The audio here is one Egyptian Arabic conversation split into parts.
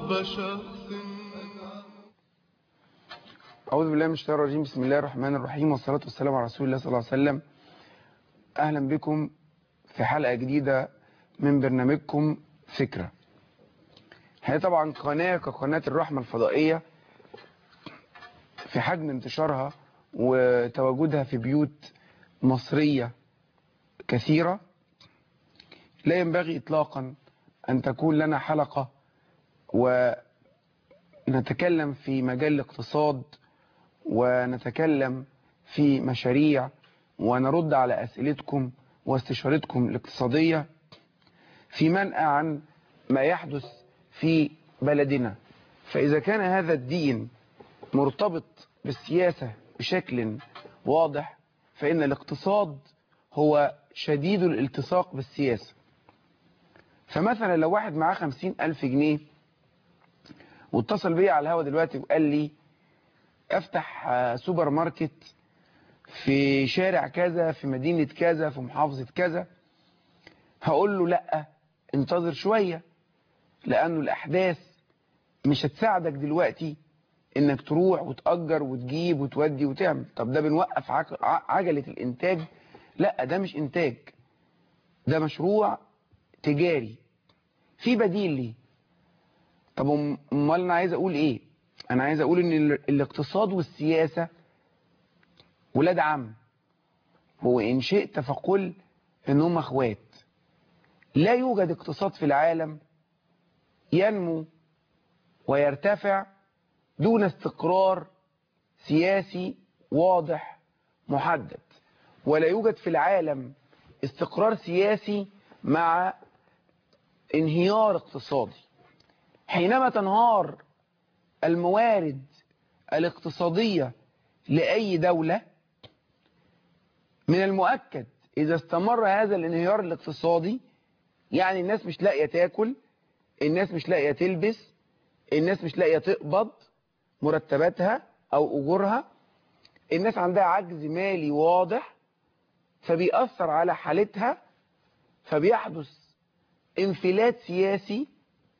حب شخص أعوذ بالله من الشيطان الرجيم بسم الله الرحمن الرحيم والصلاة والسلام على رسول الله صلى الله عليه وسلم أهلا بكم في حلقة جديدة من برنامجكم فكرة هي طبعا قناة كقناة الرحمة الفضائية في حجم انتشارها وتواجدها في بيوت مصرية كثيرة لا ينبغي إطلاقا أن تكون لنا حلقة ونتكلم في مجال الاقتصاد ونتكلم في مشاريع ونرد على أسئلتكم واستشارتكم الاقتصادية في منأى عن ما يحدث في بلدنا فإذا كان هذا الدين مرتبط بالسياسة بشكل واضح فإن الاقتصاد هو شديد الالتصاق بالسياسة فمثلا لو واحد معاه خمسين ألف جنيه واتصل بي على الهوا دلوقتي وقال لي افتح سوبر ماركت في شارع كذا في مدينة كذا في محافظة كذا هقول له لا انتظر شوية لأنه الأحداث مش هتساعدك دلوقتي انك تروح وتأجر وتجيب وتودي وتعمل طب ده بنوقف عجلة الانتاج لا ده مش انتاج ده مشروع تجاري في بديل ليه طب امال انا عايز اقول ايه انا عايز اقول ان الاقتصاد والسياسة ولاد عم هو ان شئت فقل ان هم اخوات لا يوجد اقتصاد في العالم ينمو ويرتفع دون استقرار سياسي واضح محدد ولا يوجد في العالم استقرار سياسي مع انهيار اقتصادي حينما تنهار الموارد الاقتصادية لأي دولة من المؤكد إذا استمر هذا الانهيار الاقتصادي يعني الناس مش لاقية تاكل الناس مش لاقية تلبس الناس مش لاقية تقبض مرتباتها أو أجورها الناس عندها عجز مالي واضح فبيأثر على حالتها فبيحدث انفلات سياسي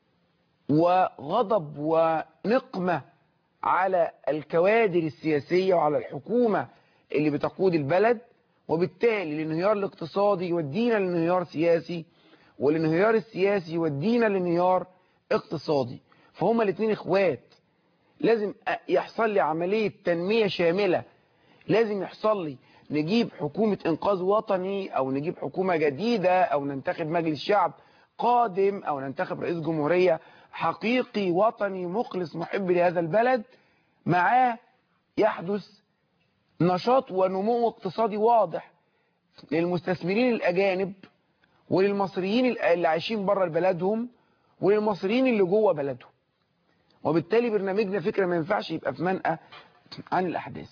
وغضب ونقمة على الكوادر السياسية وعلى الحكومة اللي بتقود البلد وبالتالي الانهيار الاقتصادي يودينا لانهيار سياسي والانهيار السياسي يودينا لانهيار اقتصادي فهما الاثنين اخوات لازم يحصل لي عملية تنمية شاملة لازم يحصل لي نجيب حكومة انقاذ وطني او نجيب حكومة جديدة او ننتخب مجلس شعب قادم او ننتخب رئيس جمهورية حقيقي وطني مخلص محب لهذا البلد معاه يحدث نشاط ونمو اقتصادي واضح للمستثمرين الأجانب وللمصريين اللي عايشين بره بلدهم وللمصريين اللي جوه بلدهم وبالتالي برنامجنا فكرة ما ينفعش يبقى في منأى عن الأحداث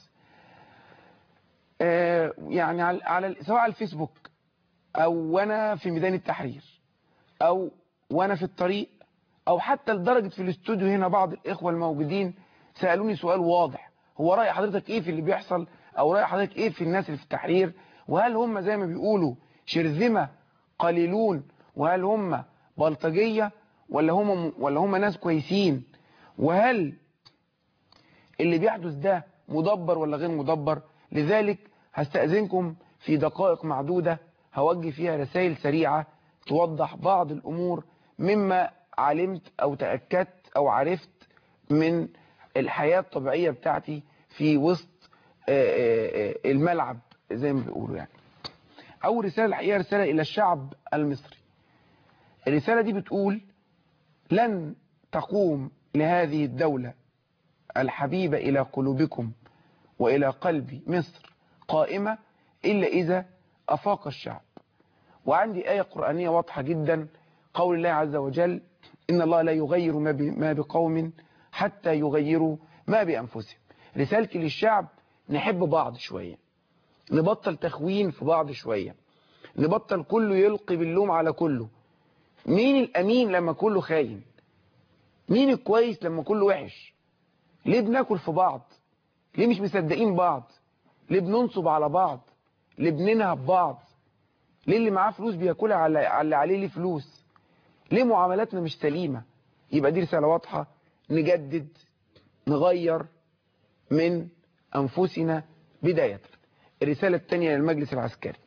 آه يعني على سواء على الفيسبوك أو وأنا في ميدان التحرير أو وأنا في الطريق او حتى لدرجة في الاستوديو هنا بعض الاخوة الموجودين سألوني سؤال واضح هو رأي حضرتك ايه في اللي بيحصل او رأي حضرتك ايه في الناس اللي في التحرير وهل هم زي ما بيقولوا شرذمة قليلون وهل هم بلطجية ولا هم ولا هم ناس كويسين وهل اللي بيحدث ده مدبر ولا غير مدبر لذلك هستأذنكم في دقائق معدودة هوجه فيها رسائل سريعة توضح بعض الأمور مما علمت او تأكدت او عرفت من الحياة الطبيعية بتاعتي في وسط الملعب زي ما بيقولوا يعني اول رسالة الحقيقة رسالة الى الشعب المصري الرسالة دي بتقول لن تقوم لهذه الدولة الحبيبة الى قلوبكم والى قلب مصر قائمة الا اذا افاق الشعب وعندي آية قرآنية واضحة جدا قول الله عز وجل إن الله لا يغير ما بقوم حتى يغيروا ما بأنفسهم رسالتي للشعب نحب بعض شوية نبطل تخوين في بعض شوية نبطل كله يلقي باللوم على كله مين الأمين لما كله خاين مين الكويس لما كله وحش ليه بناكل في بعض ليه مش مصدقين بعض ليه بننصب على بعض ليه بننهب بعض ليه اللي معاه فلوس بياكلها على على اللي عليه ليه فلوس ليه معاملاتنا مش سليمة يبقى دي رسالة واضحة نجدد نغير من أنفسنا بداية الرسالة الثانية للمجلس العسكري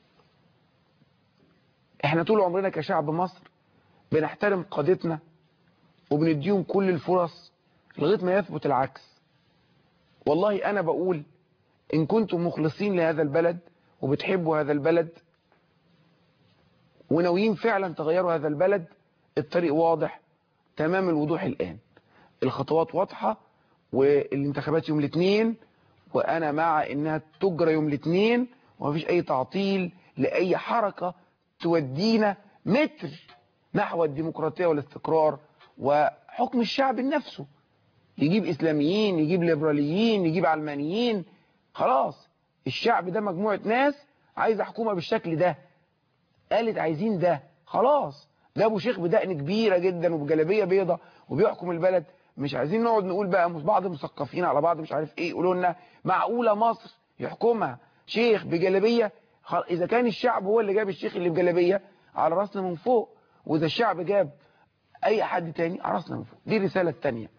احنا طول عمرنا كشعب مصر بنحترم قادتنا وبنديهم كل الفرص لغايه ما يثبت العكس والله انا بقول ان كنتم مخلصين لهذا البلد وبتحبوا هذا البلد وناويين فعلا تغيروا هذا البلد الطريق واضح تمام الوضوح الان الخطوات واضحة والانتخابات يوم الاثنين وانا مع انها تجرى يوم الاثنين ومفيش اي تعطيل لاي حركة تودينا متر نحو الديمقراطية والاستقرار وحكم الشعب نفسه يجيب اسلاميين يجيب ليبراليين يجيب علمانيين خلاص الشعب ده مجموعة ناس عايزة حكومة بالشكل ده قالت عايزين ده خلاص جابوا شيخ بدقن كبيرة جدا وبجلابية بيضة وبيحكم البلد مش عايزين نقعد نقول بقى بعض مثقفين على بعض مش عارف ايه يقولوا لنا معقولة مصر يحكمها شيخ بجلابية اذا كان الشعب هو اللي جاب الشيخ اللي بجلابية على راسنا من فوق واذا الشعب جاب اي حد تاني على راسنا من فوق دي الرسالة التانية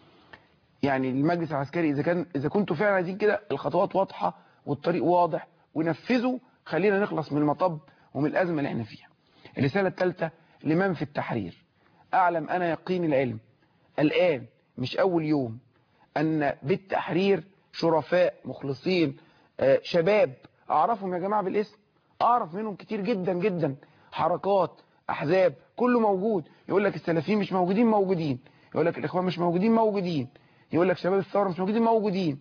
يعني المجلس العسكري اذا كان اذا كنتوا فعلا عايزين كده الخطوات واضحة والطريق واضح ونفذوا خلينا نخلص من المطب ومن الازمة اللي احنا فيها الرسالة الثالثة لمن في التحرير اعلم انا يقين العلم الان مش اول يوم ان بالتحرير شرفاء مخلصين آه شباب اعرفهم يا جماعة بالاسم اعرف منهم كتير جدا جدا حركات احزاب كله موجود يقول لك السلفيين مش موجودين موجودين يقول لك الاخوان مش موجودين موجودين يقول لك شباب الثوره مش موجودين موجودين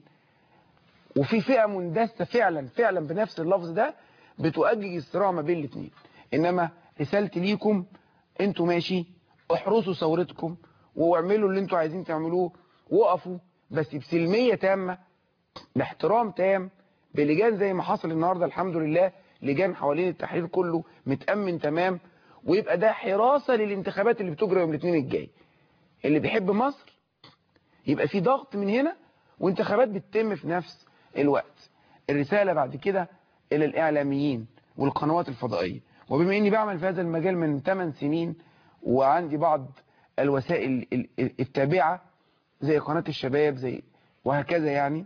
وفي فئه مندسه فعلا فعلا بنفس اللفظ ده بتؤجج الصراع ما بين الاثنين انما رسالتي ليكم انتوا ماشي احرسوا ثورتكم واعملوا اللي انتوا عايزين تعملوه وقفوا بس بسلميه تامه باحترام تام بلجان زي ما حصل النهارده الحمد لله لجان حوالين التحرير كله متأمن تمام ويبقى ده حراسة للانتخابات اللي بتجرى يوم الاثنين الجاي اللي بيحب مصر يبقى في ضغط من هنا وانتخابات بتتم في نفس الوقت الرسالة بعد كده إلى الإعلاميين والقنوات الفضائية وبما إني بعمل في هذا المجال من 8 سنين وعندي بعض الوسائل التابعة زي قناة الشباب زي وهكذا يعني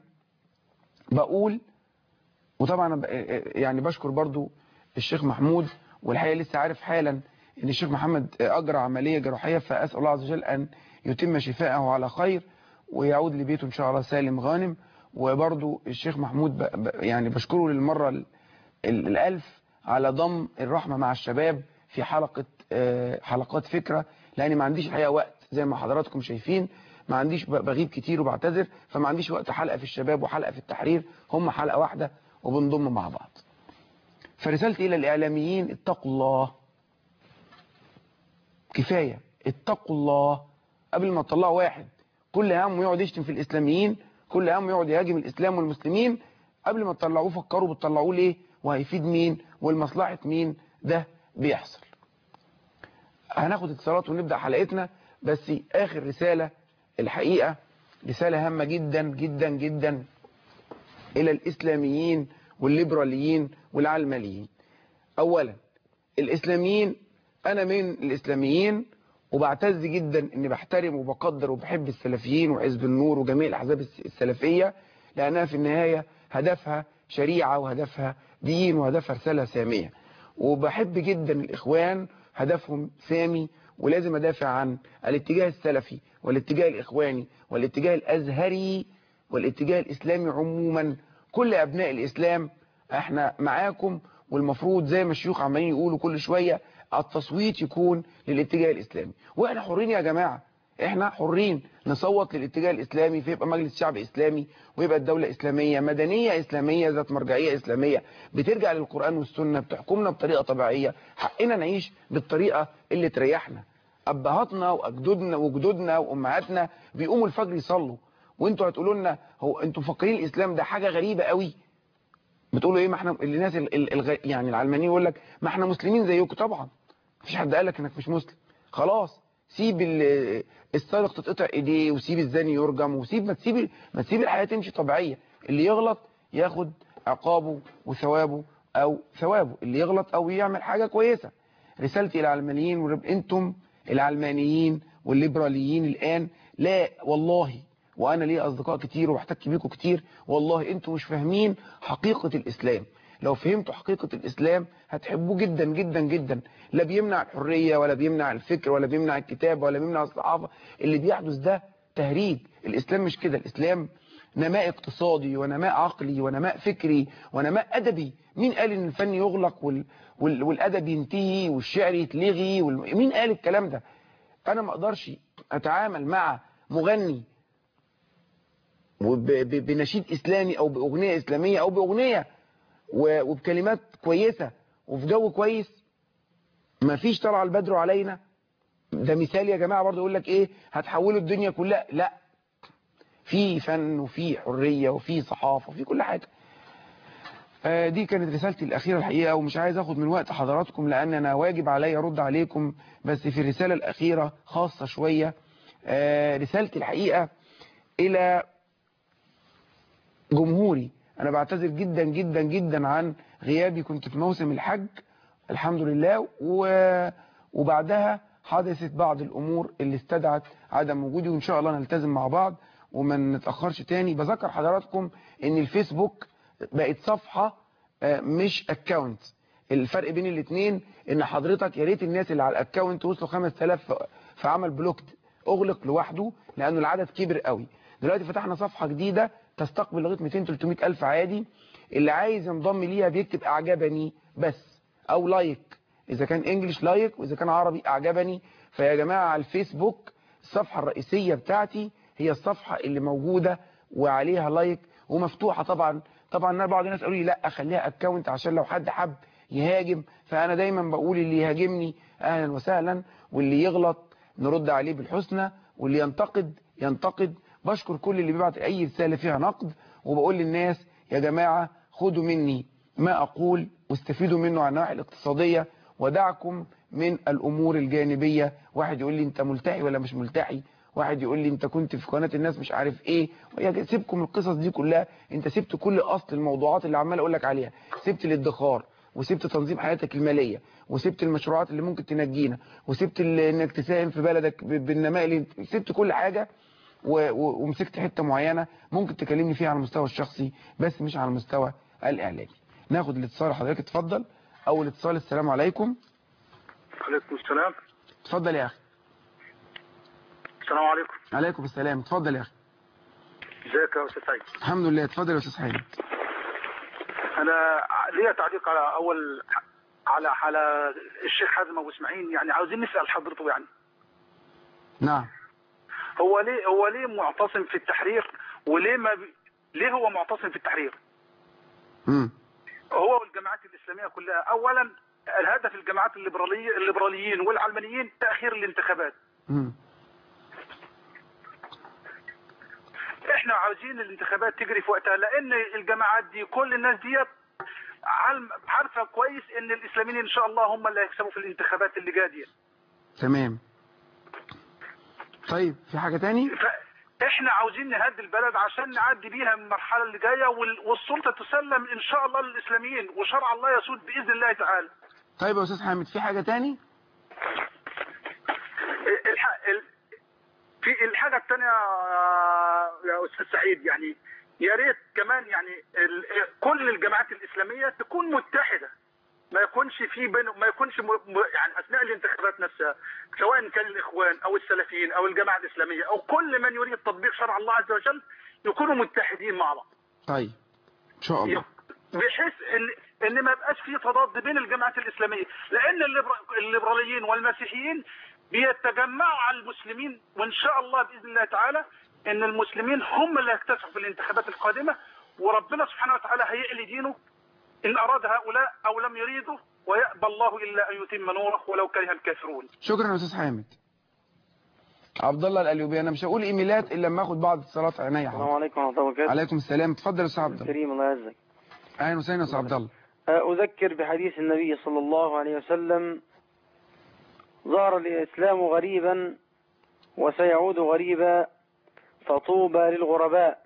بقول وطبعا يعني بشكر برضو الشيخ محمود والحقيقة لسه عارف حالا ان الشيخ محمد اجرى عملية جراحية فاسأل الله عز وجل ان يتم شفاءه على خير ويعود لبيته ان شاء الله سالم غانم وبرضو الشيخ محمود يعني بشكره للمرة الالف على ضم الرحمة مع الشباب في حلقة حلقات فكرة لاني ما عنديش الحقيقة وقت زي ما حضراتكم شايفين ما عنديش بغيب كتير وبعتذر فما عنديش وقت حلقة في الشباب وحلقة في التحرير هم حلقة واحدة وبنضم مع بعض فرسالتي إلى الإعلاميين اتقوا الله كفاية اتقوا الله قبل ما تطلعوا واحد كل همه يقعد يشتم في الإسلاميين كل همه يقعد يهاجم الإسلام والمسلمين قبل ما تطلعوه فكروا بتطلعوه ليه وهيفيد مين والمصلحة مين ده بيحصل هناخد اتصالات ونبدأ حلقتنا بس آخر رسالة الحقيقة رسالة هامة جدا جدا جدا إلى الإسلاميين والليبراليين والعلمانيين أولا الإسلاميين أنا من الإسلاميين وبعتز جدا أني بحترم وبقدر وبحب السلفيين وحزب النور وجميع الأحزاب السلفية لأنها في النهاية هدفها شريعة وهدفها دين وهدفها رسالة سامية وبحب جدا الإخوان هدفهم سامي ولازم أدافع عن الاتجاه السلفي والاتجاه الإخواني والاتجاه الأزهري والاتجاه الإسلامي عموما كل أبناء الإسلام احنا معاكم والمفروض زي ما الشيوخ عمالين يقولوا كل شوية التصويت يكون للاتجاه الإسلامي واحنا حرين يا جماعة احنا حرين نصوت للاتجاه الإسلامي فيبقى مجلس شعب إسلامي ويبقى الدولة إسلامية مدنية إسلامية ذات مرجعية إسلامية بترجع للقرآن والسنة بتحكمنا بطريقة طبيعية حقنا نعيش بالطريقة اللي تريحنا أبهاتنا وأجدودنا وجدودنا وأمهاتنا بيقوموا الفجر يصلوا وانتوا هتقولوا لنا هو انتوا مفكرين الاسلام ده حاجه غريبه قوي بتقولوا ايه ما احنا الناس الغ... يعني العلمانيين يقول لك ما احنا مسلمين زيكم طبعا مفيش حد قال لك انك مش مسلم خلاص سيب السارق تتقطع ايديه وسيب الزاني يرجم وسيب ما تسيب ما تسيب الحياه تمشي طبيعيه اللي يغلط ياخد عقابه وثوابه او ثوابه اللي يغلط او يعمل حاجه كويسه رسالتي الى العلمانيين انتم العلمانيين والليبراليين الآن لا والله وأنا لي أصدقاء كتير وبحتك بيكم كتير والله أنتوا مش فاهمين حقيقة الإسلام لو فهمتوا حقيقة الإسلام هتحبوه جدا جدا جدا لا بيمنع الحرية ولا بيمنع الفكر ولا بيمنع الكتاب ولا بيمنع الصحافة اللي بيحدث ده تهريج الإسلام مش كده الإسلام نماء اقتصادي ونماء عقلي ونماء فكري ونماء أدبي مين قال ان الفن يغلق وال... وال... والأدب ينتهي والشعر يتلغي وال... مين قال الكلام ده أنا ما أقدرش أتعامل مع مغني وب... ب... بنشيد إسلامي أو بأغنية إسلامية أو بأغنية و... وبكلمات كويسة وفي جو كويس ما فيش طلع البدر علينا ده مثال يا جماعة برضه يقول لك ايه هتحولوا الدنيا كلها لا في فن وفي حرية وفي صحافة وفي كل حاجة آه دي كانت رسالتي الأخيرة الحقيقة ومش عايز أخد من وقت حضراتكم لأن أنا واجب علي أرد عليكم بس في الرسالة الأخيرة خاصة شوية آه رسالتي الحقيقة إلى جمهوري أنا بعتذر جدا جدا جدا عن غيابي كنت في موسم الحج الحمد لله و... وبعدها حدثت بعض الأمور اللي استدعت عدم وجودي وإن شاء الله نلتزم مع بعض وما نتأخرش تاني بذكر حضراتكم ان الفيسبوك بقت صفحة مش اكاونت الفرق بين الاثنين ان حضرتك يا ريت الناس اللي على الاكاونت وصلوا 5000 في عمل بلوكت اغلق لوحده لانه العدد كبر قوي دلوقتي فتحنا صفحة جديدة تستقبل لغايه 200 300 الف عادي اللي عايز ينضم ليها بيكتب اعجبني بس او لايك اذا كان انجلش لايك واذا كان عربي اعجبني فيا جماعة على الفيسبوك الصفحة الرئيسية بتاعتي هي الصفحة اللي موجودة وعليها لايك ومفتوحة طبعا طبعا انا بعض الناس قالوا لي لا خليها اكونت عشان لو حد حب يهاجم فانا دايما بقول اللي يهاجمني اهلا وسهلا واللي يغلط نرد عليه بالحسنى واللي ينتقد ينتقد بشكر كل اللي بيبعت اي رسالة فيها نقد وبقول للناس يا جماعة خدوا مني ما اقول واستفيدوا منه عن النواحي الاقتصادية ودعكم من الامور الجانبية واحد يقول لي انت ملتحي ولا مش ملتحي واحد يقول لي انت كنت في قناة الناس مش عارف ايه سيبكم القصص دي كلها انت سبت كل اصل الموضوعات اللي عمال اقول لك عليها سبت الادخار وسبت تنظيم حياتك المالية وسبت المشروعات اللي ممكن تنجينا وسبت انك تساهم في بلدك بالنماء اللي سبت كل حاجة ومسكت حتة معينة ممكن تكلمني فيها على المستوى الشخصي بس مش على المستوى الاعلامي ناخد الاتصال حضرتك اتفضل اول اتصال السلام عليكم عليكم السلام اتفضل يا اخي السلام عليكم عليكم السلام اتفضل يا اخي ازيك يا استاذ سعيد الحمد لله اتفضل يا استاذ حامد انا ليا تعليق على اول على على الشيخ حازم ابو اسماعيل يعني عاوزين نسال حضرته يعني نعم هو ليه هو ليه معتصم في التحرير وليه ما بي... ليه هو معتصم في التحرير امم هو والجماعات الاسلاميه كلها اولا الهدف الجماعات الليبراليه الليبراليين والعلمانيين تاخير الانتخابات امم احنا عاوزين الانتخابات تجري في وقتها لان الجماعات دي كل الناس ديت عارفه كويس ان الاسلاميين ان شاء الله هم اللي هيكسبوا في الانتخابات اللي جايه دي تمام طيب في حاجة تاني احنا عاوزين نهدي البلد عشان نعدي بيها من المرحله اللي جايه والسلطه تسلم ان شاء الله للاسلاميين وشرع الله يسود باذن الله تعالى طيب يا استاذ حامد في حاجة تاني الح... ال... في الحاجه الثانيه يا استاذ سعيد يعني يا ريت كمان يعني ال... كل الجماعات الاسلاميه تكون متحده ما يكونش في بين ما يكونش م... يعني اثناء الانتخابات نفسها سواء كان الاخوان او السلفيين او الجماعه الاسلاميه او كل من يريد تطبيق شرع الله عز وجل يكونوا متحدين مع بعض. طيب ان شاء الله بحيث ان ان ما يبقاش في تضاد بين الجماعات الاسلاميه لان الليبراليين والمسيحيين بيتجمعوا على المسلمين وان شاء الله باذن الله تعالى ان المسلمين هم اللي هيكتسحوا في الانتخابات القادمه وربنا سبحانه وتعالى هيعلي دينه ان اراد هؤلاء او لم يريدوا ويأبى الله الا ان يتم نوره ولو كره الكافرون. شكرا يا استاذ حامد عبد الله الأليوبي انا مش هقول ايميلات الا لما اخد بعض اتصالات عينيا السلام حاضر عليكم ورحمة الله وبركاته عليكم السلام اتفضل يا استاذ عبد الله كريم الله يعزك اهلا وسهلا يا استاذ عبد الله أذكر بحديث النبي صلى الله عليه وسلم ظهر الإسلام غريبا وسيعود غريبا فطوبى للغرباء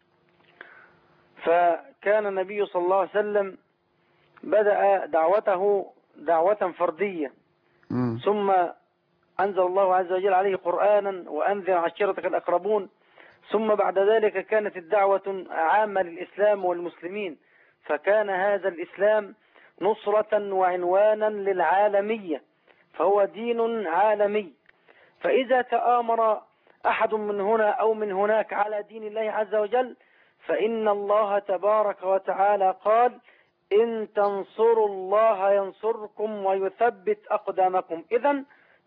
فكان النبي صلى الله عليه وسلم بدأ دعوته دعوة فردية امم ثم أنزل الله عز وجل عليه قرآنا وأنذر عشيرتك الأقربون ثم بعد ذلك كانت الدعوة عامة للإسلام والمسلمين فكان هذا الإسلام نصرة وعنوانا للعالمية فهو دين عالمي فإذا تآمر أحد من هنا أو من هناك على دين الله عز وجل فإن الله تبارك وتعالى قال إن تنصروا الله ينصركم ويثبت أقدامكم إذا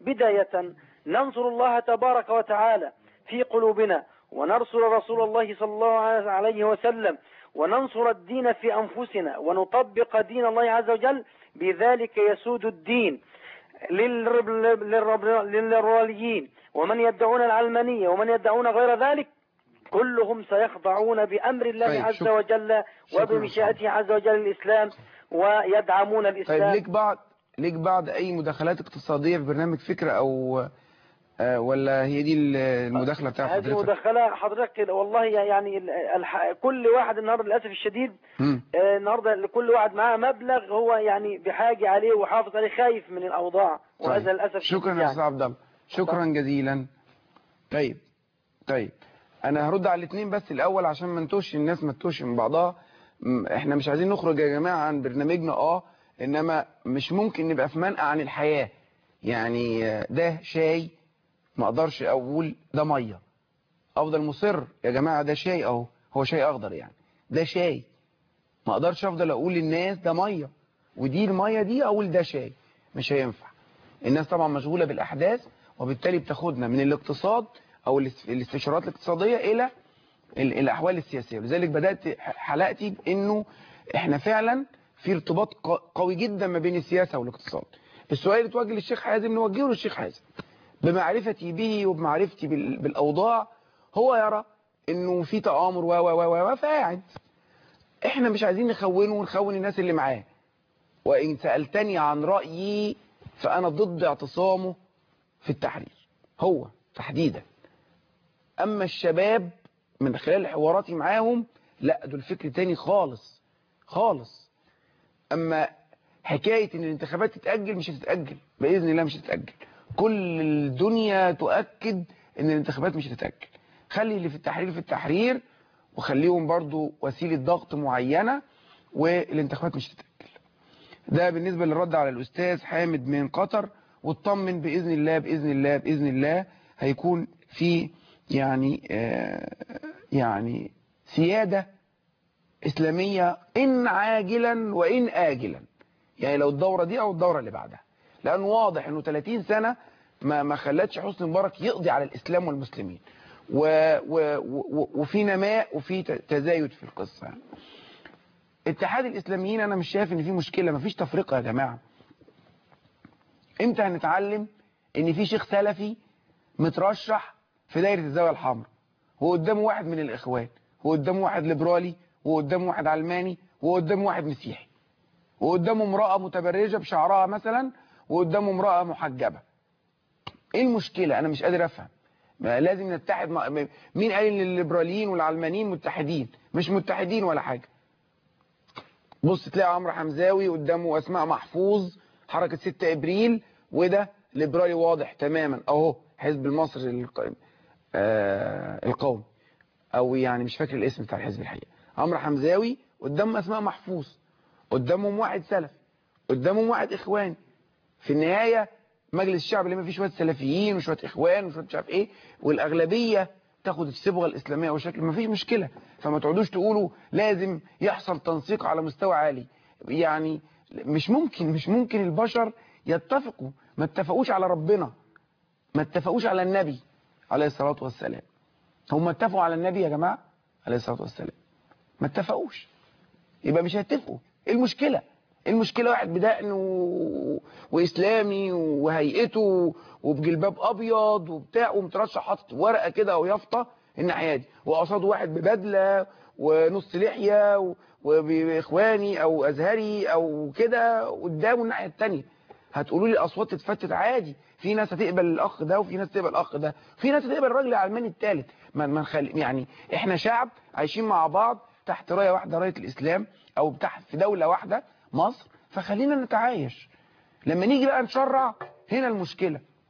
بداية ننصر الله تبارك وتعالى في قلوبنا ونرسل رسول الله صلى الله عليه وسلم وننصر الدين في أنفسنا ونطبق دين الله عز وجل بذلك يسود الدين للرب- للرب- للراليين ومن يدعون العلمانية ومن يدعون غير ذلك كلهم سيخضعون بأمر الله طيب، عز شكرا. وجل شكرا وبمشيئته عز وجل الإسلام ويدعمون طيب الإسلام ليك بعض ليك بعض اي مداخلات اقتصادية في برنامج فكرة او آه، ولا هي دي المداخلة بتاعت هذه حضرتك مداخلة حضرتك والله يعني ال- الح... كل واحد النهارده للأسف الشديد مم. آه، النهارده لكل واحد معاه مبلغ هو يعني بحاجة عليه وحافظ عليه خايف من الأوضاع وهذا طيب. للأسف شكرا الشديد يا يعني. استاذ عبد الله شكرا جزيلا طيب طيب انا هرد على الاثنين بس الاول عشان ما نتوش الناس ما تتوش من بعضها م- احنا مش عايزين نخرج يا جماعه عن برنامجنا اه انما مش ممكن نبقى في منقى عن الحياه يعني آه، ده شاي ما اقدرش اقول ده ميه افضل مصر يا جماعه ده شاي اهو هو شاي اخضر يعني ده شاي ما اقدرش افضل اقول للناس ده ميه ودي الميه دي اقول ده شاي مش هينفع الناس طبعا مشغولة بالأحداث وبالتالي بتاخدنا من الاقتصاد أو الاس- الاستشارات الاقتصادية إلى ال- الأحوال السياسية لذلك بدأت ح- حلقتي بأنه إحنا فعلا في ارتباط ق- قوي جدا ما بين السياسة والاقتصاد السؤال اللي توجه للشيخ حازم نوجهه للشيخ حازم بمعرفتي به وبمعرفتي بال- بالأوضاع هو يرى إنه في تآمر و و و و فقاعد إحنا مش عايزين نخونه ونخون الناس اللي معاه وإن سألتني عن رأيي فأنا ضد اعتصامه في التحرير هو تحديدا أما الشباب من خلال حواراتي معاهم لا دول فكر تاني خالص خالص أما حكاية إن الانتخابات تتأجل مش هتتأجل بإذن الله مش هتتأجل كل الدنيا تؤكد إن الانتخابات مش هتتأجل خلي اللي في التحرير في التحرير وخليهم برضو وسيلة ضغط معينة والانتخابات مش هتتأجل ده بالنسبة للرد على الأستاذ حامد من قطر واطمن بإذن الله بإذن الله بإذن الله هيكون في يعني آه يعني سيادة إسلامية إن عاجلا وإن آجلا يعني لو الدورة دي أو الدورة اللي بعدها لأنه واضح أنه 30 سنة ما ما خلتش حسني مبارك يقضي على الإسلام والمسلمين و و و وفي نماء وفي تزايد في القصة يعني. اتحاد الإسلاميين أنا مش شايف إن في مشكلة مفيش تفرقة يا جماعة امتى هنتعلم إن في شيخ سلفي مترشح في دايرة الزاوية الحمراء وقدامه واحد من الإخوان وقدامه واحد ليبرالي وقدامه واحد علماني وقدامه واحد مسيحي وقدامه امرأة متبرجة بشعرها مثلا وقدامه امرأة محجبة ايه المشكلة انا مش قادر افهم ما لازم نتحد مع... مين قال ان الليبراليين والعلمانيين متحدين مش متحدين ولا حاجة بص تلاقي عمرو حمزاوي قدامه اسماء محفوظ حركة 6 ابريل وده ليبرالي واضح تماما اهو حزب المصري الق... آه القومي او يعني مش فاكر الاسم بتاع الحزب الحقيقة عمرو حمزاوي قدامه اسماء محفوظ قدامهم واحد سلفي قدامهم واحد اخواني في النهاية مجلس الشعب اللي ما فيه شوية سلفيين وشوية اخوان وشوية مش عارف ايه والاغلبية تاخد الصبغة الاسلامية وشكل ما فيش مشكلة فما تقعدوش تقولوا لازم يحصل تنسيق على مستوى عالي يعني مش ممكن مش ممكن البشر يتفقوا ما اتفقوش على ربنا ما اتفقوش على النبي عليه الصلاة والسلام هم اتفقوا على النبي يا جماعة عليه الصلاة والسلام ما اتفقوش يبقى مش هيتفقوا ايه المشكلة المشكلة واحد بدقن و... وإسلامي وهيئته وبجلباب أبيض وبتاع ومترشح حاطط ورقة كده أو يافطة الناحية دي وقصاده واحد ببدلة ونص لحية و... وبإخواني أو أزهري أو كده قدامه الناحية التانية هتقولوا لي الأصوات تتفتت عادي في ناس هتقبل الأخ ده وفي ناس تقبل الأخ ده في ناس هتقبل الراجل العلماني الثالث ما ما نخلي يعني إحنا شعب عايشين مع بعض تحت راية واحدة راية الإسلام أو تحت في دولة واحدة مصر فخلينا نتعايش لما نيجي بقى نشرع هنا المشكلة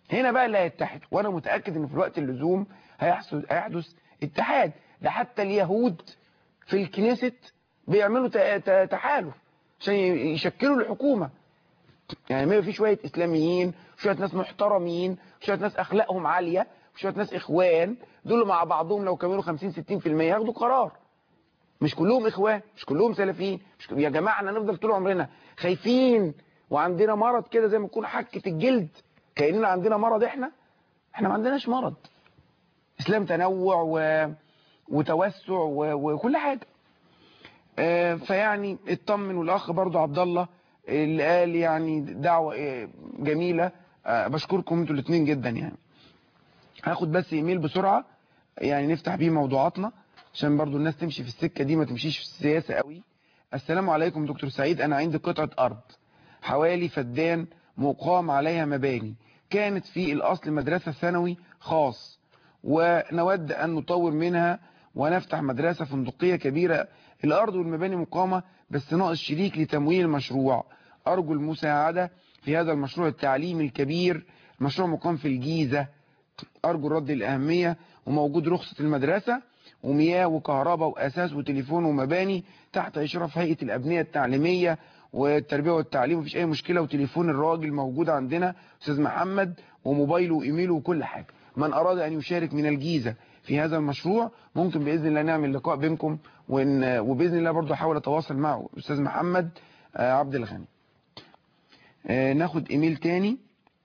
هنا بقى اللي هيتحد وانا متاكد ان في الوقت اللزوم هيحصل هيحدث اتحاد ده حتى اليهود في الكنيست بيعملوا ت- ت- تحالف عشان ي- يشكلوا الحكومه يعني ما في شويه اسلاميين شويه ناس محترمين شويه ناس اخلاقهم عاليه شويه ناس اخوان دول مع بعضهم لو كملوا 50 60% ياخدوا قرار مش كلهم اخوان مش كلهم سلفيين مش يا جماعه احنا هنفضل طول عمرنا خايفين وعندنا مرض كده زي ما تكون حكه الجلد كاننا عندنا مرض احنا احنا ما عندناش مرض اسلام تنوع و... وتوسع و... وكل حاجه آه، فيعني اطمن والاخ برضو عبد الله اللي قال يعني دعوه آه، جميله آه، بشكركم انتوا الاثنين جدا يعني هاخد بس ايميل بسرعه يعني نفتح بيه موضوعاتنا عشان برضو الناس تمشي في السكه دي ما تمشيش في السياسه قوي السلام عليكم دكتور سعيد انا عندي قطعه ارض حوالي فدان مقام عليها مباني كانت في الاصل مدرسه ثانوي خاص ونود ان نطور منها ونفتح مدرسه فندقيه كبيره الارض والمباني مقامه بس ناقص شريك لتمويل المشروع ارجو المساعده في هذا المشروع التعليمي الكبير مشروع مقام في الجيزه ارجو الرد الاهميه وموجود رخصه المدرسه ومياه وكهرباء واساس وتليفون ومباني تحت اشراف هيئه الابنيه التعليميه والتربيه والتعليم مفيش اي مشكله وتليفون الراجل موجود عندنا استاذ محمد وموبايله وايميله وكل حاجه من اراد ان يشارك من الجيزه في هذا المشروع ممكن باذن الله نعمل لقاء بينكم وإن وباذن الله برضو احاول اتواصل مع استاذ محمد آه، عبد الغني آه، ناخد ايميل تاني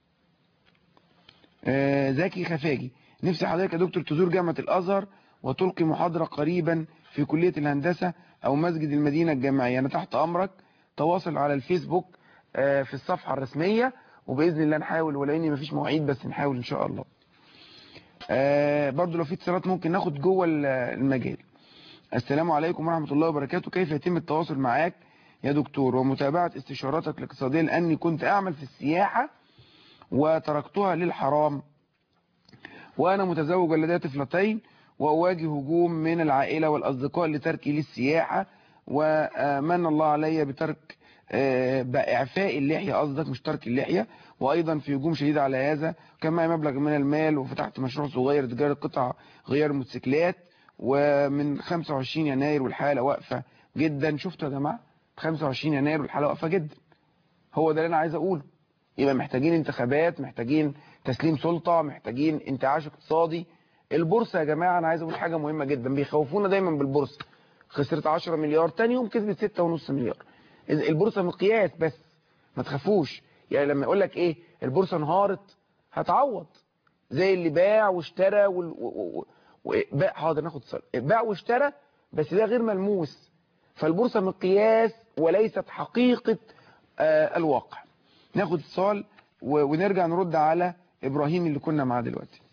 آه، زكي خفاجي نفسي حضرتك يا دكتور تزور جامعة الأزهر وتلقي محاضرة قريبا في كلية الهندسة أو مسجد المدينة الجامعية أنا تحت أمرك تواصل على الفيسبوك آه، في الصفحة الرسمية وبإذن الله نحاول ولو إني مفيش مواعيد بس نحاول إن شاء الله آه، برضو لو في اتصالات ممكن ناخد جوه ال- المجال السلام عليكم ورحمة الله وبركاته كيف يتم التواصل معاك يا دكتور ومتابعة استشاراتك الاقتصادية لأني كنت أعمل في السياحة وتركتها للحرام وأنا متزوج ولدي طفلتين وأواجه هجوم من العائلة والأصدقاء لتركي للسياحة ومن الله علي بترك آه، بإعفاء اللحية قصدك مش ترك اللحية وأيضا في هجوم شديد على هذا كان معي مبلغ من المال وفتحت مشروع صغير تجارة قطع غيار موتوسيكلات ومن 25 يناير والحالة واقفة جدا شفتوا يا جماعة 25 يناير والحالة واقفة جدا هو ده اللي أنا عايز أقوله يبقى محتاجين انتخابات محتاجين تسليم سلطة محتاجين انتعاش اقتصادي البورصة يا جماعة أنا عايز أقول حاجة مهمة جدا بيخوفونا دايما بالبورصة خسرت 10 مليار تاني يوم كسبت 6.5 مليار إذا البورصة مقياس بس ما تخافوش يعني لما يقول لك ايه البورصة انهارت هتعوض زي اللي باع واشترى وال... و... و... و... باع حاضر ناخد اتصال باع واشترى بس ده غير ملموس فالبورصة مقياس وليست حقيقة آه الواقع ناخد اتصال و... ونرجع نرد على ابراهيم اللي كنا معاه دلوقتي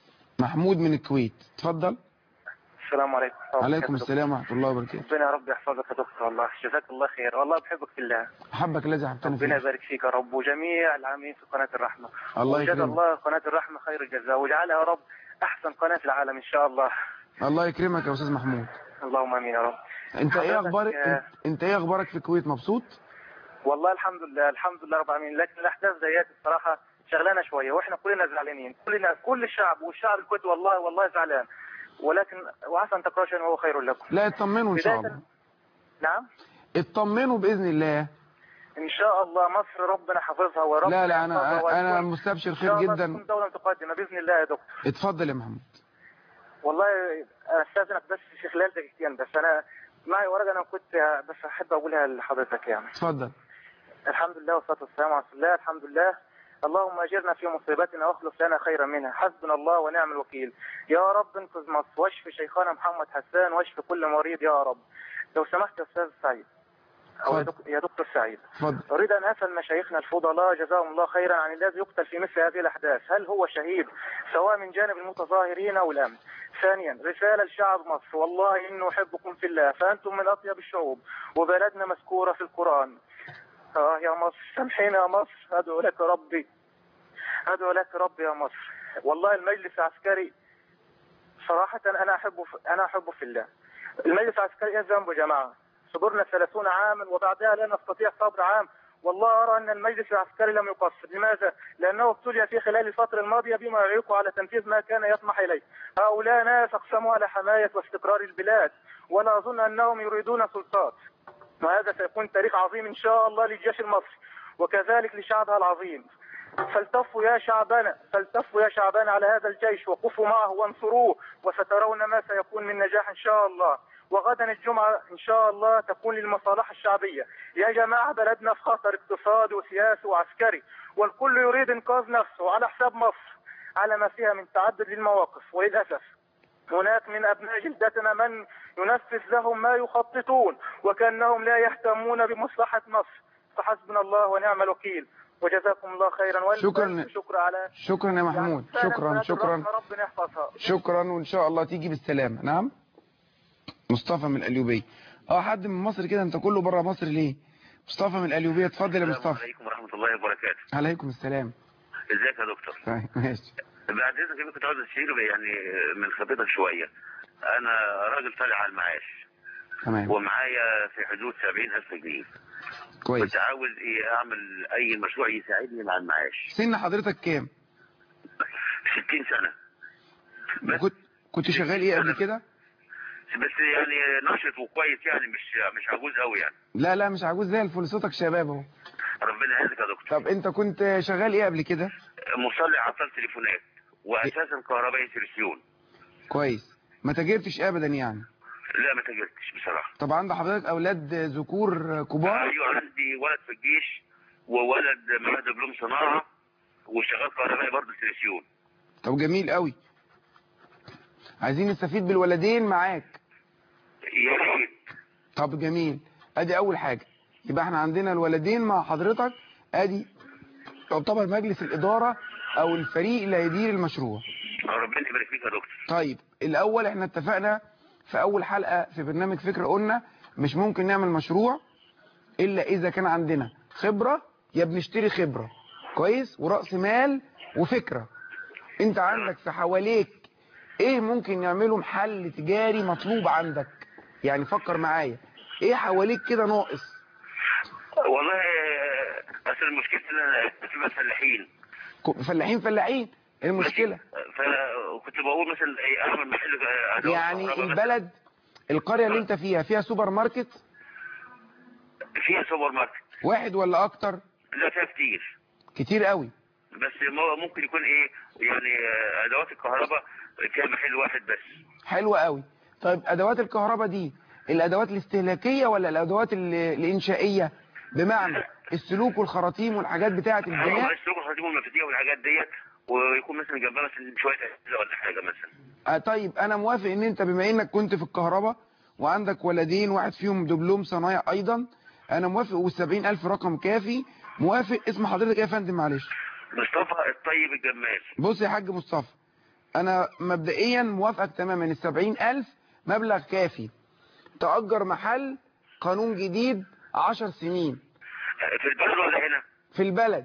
محمود من الكويت اتفضل السلام عليكم عليكم السلام ورحمة الله وبركاته ربنا يا رب يحفظك يا دكتور والله جزاك الله خير والله بحبك في الله حبك الذي حبتنا ربنا فيه يبارك فيك يا رب وجميع العاملين في قناة الرحمة الله وجزا يكرمك الله قناة الرحمة خير الجزاء واجعلها يا رب أحسن قناة في العالم إن شاء الله الله يكرمك يا استاذ محمود اللهم آمين يا رب انت ايه حضرتك، اخبارك آه، انت, انت ايه اخبارك في الكويت مبسوط والله الحمد لله الحمد لله رب العالمين لكن الأحداث زيات الصراحة شغلانة شوية وإحنا كلنا زعلانين كلنا كل الشعب والشعب الكويتي والله والله زعلان ولكن وعسى أن تكرهوا شيئا وهو خير لكم لا اطمنوا ان شاء بداية الله نعم اطمنوا باذن الله ان شاء الله مصر ربنا حافظها ورب لا لا يحفظها انا انا ويكون- مستبشر ان خير شاء الله جدا تكون دولة متقدمة باذن الله يا دكتور اتفضل يا محمود والله استاذنك بس في خلال دقيقتين بس انا معي ورقة انا كنت بس احب اقولها لحضرتك يعني اتفضل الحمد لله والصلاة والسلام على رسول الله الحمد لله اللهم اجرنا في مصيبتنا واخلف لنا خيرا منها حسبنا الله ونعم الوكيل يا رب انقذ مصر واشف شيخنا محمد حسان واشف كل مريض يا رب لو سمحت يا استاذ سعيد او يا اتفضل. دك- يا دكتور سعيد اتفضل أريد أن أسأل مشايخنا الفضلاء جزاهم الله خيرا عن الذي يقتل في مثل هذه الأحداث هل هو شهيد سواء من جانب المتظاهرين أو الأمن ثانيا رسالة لشعب مصر والله إنه أحبكم في الله فأنتم من أطيب الشعوب وبلدنا مذكورة في القرآن آه يا مصر سامحينا يا مصر أدعو لك ربي أدعو لك ربي يا مصر والله المجلس العسكري صراحة أنا أحبه في أنا أحبه في الله المجلس العسكري إيه ذنبه يا جماعة صبرنا 30 عاما وبعدها لا نستطيع صبر عام والله أرى أن المجلس العسكري لم يقصر لماذا؟ لأنه ابتلي في خلال الفترة الماضية بما يعيق على تنفيذ ما كان يطمح إليه هؤلاء ناس أقسموا على حماية واستقرار البلاد ولا أظن أنهم يريدون سلطات وهذا سيكون تاريخ عظيم إن شاء الله للجيش المصري وكذلك لشعبها العظيم فالتفوا يا شعبنا فالتفوا يا شعبنا على هذا الجيش وقفوا معه وانصروه وسترون ما سيكون من نجاح إن شاء الله وغدا الجمعة إن شاء الله تكون للمصالح الشعبية يا جماعة بلدنا في خطر اقتصادي وسياسي وعسكري والكل يريد إنقاذ نفسه على حساب مصر على ما فيها من تعدد للمواقف وللأسف هناك من أبناء جلدتنا من ينفذ لهم ما يخططون وكأنهم لا يهتمون بمصلحة مصر فحسبنا الله ونعم الوكيل وجزاكم الله خيرا والف شكراً. شكر على شكرا يا محمود يعني فعلاً شكرا بلاد شكرا الرحمة ربنا يحفظها شكرا وان شاء الله تيجي بالسلامه نعم مصطفى من القليوبيه اه حد من مصر كده انت كله بره مصر ليه مصطفى من القليوبيه اتفضل يا السلام مصطفى عليكم ورحمة الله وبركاته عليكم السلام ازيك يا دكتور طيب ماشي بعد اذنك يمكن كنت عاوز اشير يعني من خبرتك شوية انا راجل طالع على المعاش تمام ومعايا في حدود 70000 جنيه كويس كنت عاوز ايه اعمل اي مشروع يساعدني مع المعاش سن حضرتك كام 60 سنة بس كنت كنت شغال ايه قبل كده بس يعني نشط وكويس يعني مش مش عجوز قوي يعني لا لا مش عجوز زي الفل صوتك شباب اهو ربنا يعزك يا دكتور طب انت كنت شغال ايه قبل كده مصلي عطل تليفونات واساسا كهربائي تلفزيون كويس ما تاجرتش ابدا يعني لا ما تاجرتش بصراحة طب عند حضرتك اولاد ذكور كبار ايوه عندي ولد في الجيش وولد معاه دبلوم صناعه وشغال كهربائي برضه تلفزيون طب جميل قوي عايزين نستفيد بالولدين معاك يا ريت طب جميل ادي اول حاجة يبقى احنا عندنا الولدين مع حضرتك ادي يعتبر مجلس الادارة او الفريق اللي هيدير المشروع ربنا يبارك فيك يا دكتور طيب الاول احنا اتفقنا في اول حلقة في برنامج فكرة قلنا مش ممكن نعمل مشروع الا اذا كان عندنا خبرة يا بنشتري خبرة كويس ورأس مال وفكرة انت عندك في حواليك ايه ممكن نعمله محل تجاري مطلوب عندك يعني فكر معايا ايه حواليك كده ناقص والله آه، اصل المشكله ان انا في فلاحين ك- فلاحين فلاحين إيه المشكلة فكنت بقول مثلا إيه، اعمل محل آه، أدوات يعني كهرباء البلد القرية اللي انت فيها فيها سوبر ماركت مثلاً. فيها سوبر ماركت واحد ولا اكتر لا فيها كتير كتير قوي بس مو- ممكن يكون ايه يعني آه، ادوات الكهرباء فيها محل واحد بس حلوة قوي طيب ادوات الكهرباء دي الادوات الاستهلاكية ولا الادوات ال- الانشائية بمعنى السلوك والخراطيم والحاجات بتاعة البناء السوق الخطيب والمفاتيح والحاجات ديت ويكون مثلا جنبها مثلا شويه اجهزه ولا حاجه مثلا آه طيب انا موافق ان انت بما انك كنت في الكهرباء وعندك ولدين واحد فيهم دبلوم صنايع ايضا انا موافق والسبعين الف رقم كافي موافق اسم حضرتك ايه يا فندم معلش مصطفى الطيب الجمال بص يا حاج مصطفى انا مبدئيا موافقك تماما السبعين الف مبلغ كافي تأجر محل قانون جديد عشر سنين في البلد ولا هنا؟ في البلد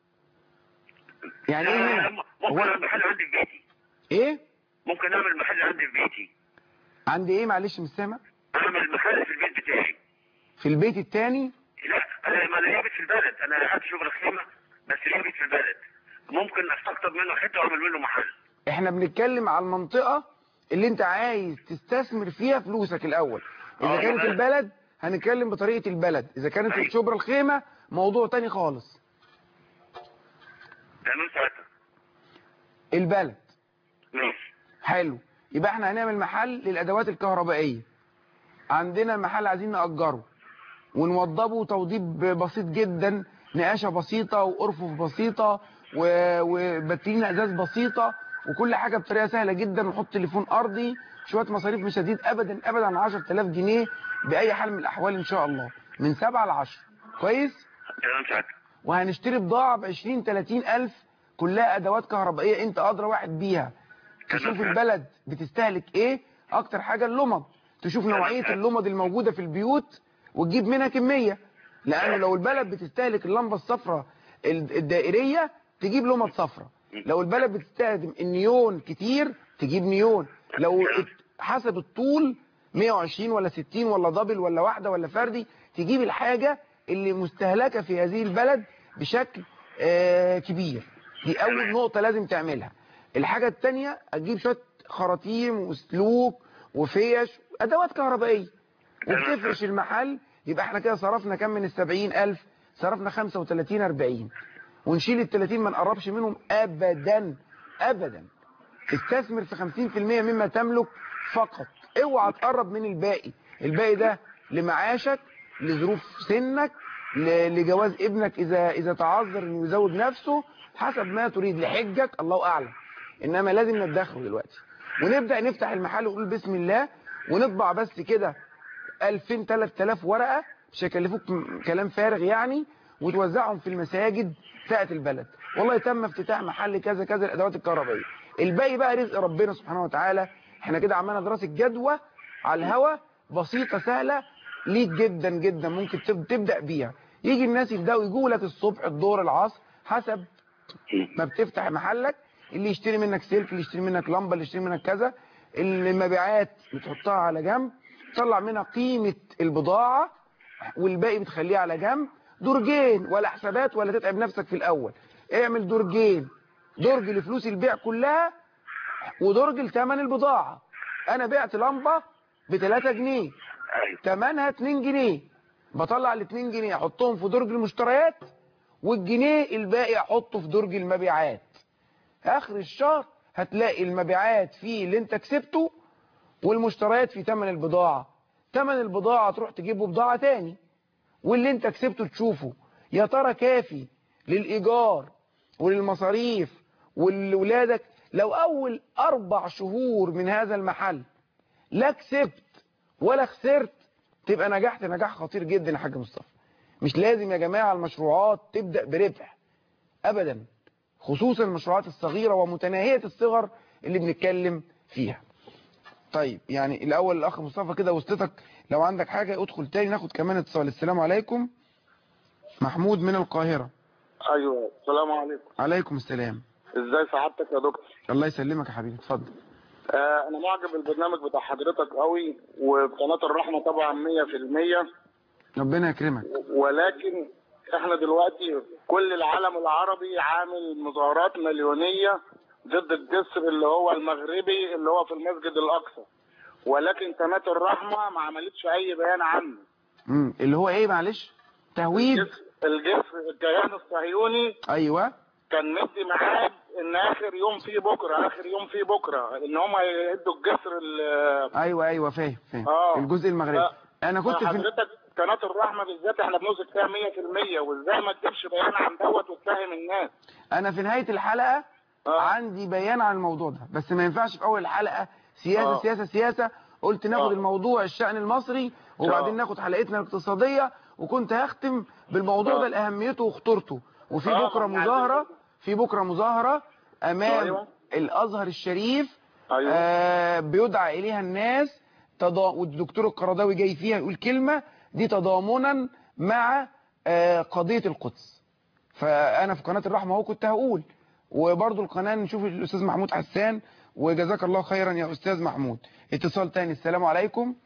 يعني ايه هنا ممكن اعمل محل عندي في بيتي ايه ممكن اعمل محل عندي في بيتي عندي ايه معلش مش سامع اعمل محل في البيت بتاعي في البيت التاني لا انا ما ليا بيت في البلد انا قعدت شغل خيمه بس ليا بيت في البلد ممكن استقطب منه حته واعمل منه محل احنا بنتكلم على المنطقة اللي انت عايز تستثمر فيها فلوسك الاول اذا آه، كانت يبقى- البلد هنتكلم بطريقة البلد اذا كانت أيوة. الشبرا الخيمة موضوع تاني خالص تمام ساعتها البلد ماشي حلو يبقى احنا هنعمل محل للادوات الكهربائية عندنا المحل عايزين نأجره ونوضبه توضيب بسيط جدا نقاشة بسيطة وأرفف بسيطة و- وباترين ازاز بسيطة وكل حاجة بطريقة سهلة جدا ونحط تليفون ارضي شوية مصاريف مش هتزيد ابدا ابدا عن 10000 جنيه باي حال من الاحوال ان شاء الله من 7 ل 10 كويس تمام ساعتها وهنشتري بضاعة ب 20 30 الف كلها ادوات كهربائية انت ادرى واحد بيها تشوف البلد بتستهلك ايه اكتر حاجة اللمض تشوف نوعية اللمض الموجودة في البيوت وتجيب منها كمية لانه لو البلد بتستهلك اللمبة الصفراء ال- الدائرية تجيب لمض صفراء لو البلد بتستخدم النيون كتير تجيب نيون لو ات- حسب الطول 120 ولا 60 ولا دبل ولا واحدة ولا فردي تجيب الحاجة اللي مستهلكة في هذه البلد بشكل آه، كبير دي أول نقطة لازم تعملها الحاجة التانية هتجيب شوية خراطيم وسلوك وفيش أدوات كهربائية وبتفرش المحل يبقى احنا كده صرفنا كام من السبعين ألف صرفنا خمسة وتلاتين أربعين ونشيل التلاتين ما نقربش منهم أبدا أبدا استثمر في 50% مما تملك فقط اوعى تقرب من الباقي الباقي ده لمعاشك لظروف سنك ل- لجواز ابنك اذا اذا تعذر انه يزوج نفسه حسب ما تريد لحجك الله اعلم انما لازم ندخره دلوقتي ونبدا نفتح المحل ونقول بسم الله ونطبع بس كده 2000 3000 ورقه مش هيكلفوك م- كلام فارغ يعني وتوزعهم في المساجد بتاعت البلد والله تم افتتاح محل كذا كذا الادوات الكهربائيه الباقي بقى رزق ربنا سبحانه وتعالى احنا كده عملنا دراسه جدوى على الهوا بسيطه سهله ليك جدا جدا ممكن تب- تبدا بيها يجي الناس يبداوا يجوا لك الصبح الظهر العصر حسب ما بتفتح محلك اللي يشتري منك سلك اللي يشتري منك لمبه اللي يشتري منك كذا المبيعات بتحطها على جنب تطلع منها قيمه البضاعه والباقي بتخليه على جنب درجين ولا حسابات ولا تتعب نفسك في الاول اعمل درجين درج لفلوس البيع كلها ودرج لثمن البضاعه انا بعت لمبه ب 3 جنيه ايوه ثمنها 2 جنيه بطلع ال 2 جنيه احطهم في درج المشتريات والجنيه الباقي احطه في درج المبيعات اخر الشهر هتلاقي المبيعات فيه اللي انت كسبته والمشتريات في ثمن البضاعة ثمن البضاعة تروح تجيبه بضاعة تاني واللي انت كسبته تشوفه يا ترى كافي للإيجار وللمصاريف ولولادك لو أول أربع شهور من هذا المحل لا كسبت ولا خسرت تبقى نجحت نجاح خطير جدا يا حاج مصطفى مش لازم يا جماعة المشروعات تبدأ بربح أبدا خصوصا المشروعات الصغيرة ومتناهية الصغر اللي بنتكلم فيها طيب يعني الأول الأخ مصطفى كده وسطتك لو عندك حاجة ادخل تاني ناخد كمان اتصال السلام عليكم محمود من القاهرة ايوه السلام عليكم عليكم السلام ازاي سعادتك يا دكتور الله يسلمك يا حبيبي اتفضل آه انا معجب بالبرنامج بتاع حضرتك قوي وقناه الرحمه طبعا 100% ربنا يكرمك ولكن احنا دلوقتي كل العالم العربي عامل مظاهرات مليونيه ضد الجسر اللي هو المغربي اللي هو في المسجد الاقصى ولكن قناه الرحمه ما عملتش اي بيان عنه مم. اللي هو ايه معلش تهويد الجسر- الجسر الكيان الصهيوني ايوه كان مدي ميعاد ان اخر يوم فيه بكره اخر يوم فيه بكره ان هم يدوا الجسر ال- ايوه ايوه فاهم فاهم آه. الجزء المغربي آه. انا كنت في حضرتك قناه الرحمه بالذات احنا بنثق فيها 100% وازاي ما تجيبش بيان عن دوت وتفهم الناس انا في نهاية الحلقة آه. عندي بيان عن الموضوع ده بس ما ينفعش في اول الحلقة سياسة آه. سياسة سياسة قلت ناخد آه. الموضوع الشأن المصري وبعدين آه. ناخد حلقتنا الاقتصادية وكنت هختم بالموضوع آه. ده لأهميته وخطورته وفي آه، بكرة ما إحنا مظاهرة عايزين- في بكرة مظاهرة أمام أيوة. الأزهر الشريف ايوه آه بيدعى إليها الناس تضا... والدكتور القرضاوي جاي فيها يقول كلمة دي تضامنا مع آه قضية القدس فأنا في قناة الرحمة هو كنت هقول وبرضو القناة نشوف الأستاذ محمود حسان وجزاك الله خيرا يا أستاذ محمود اتصال تاني السلام عليكم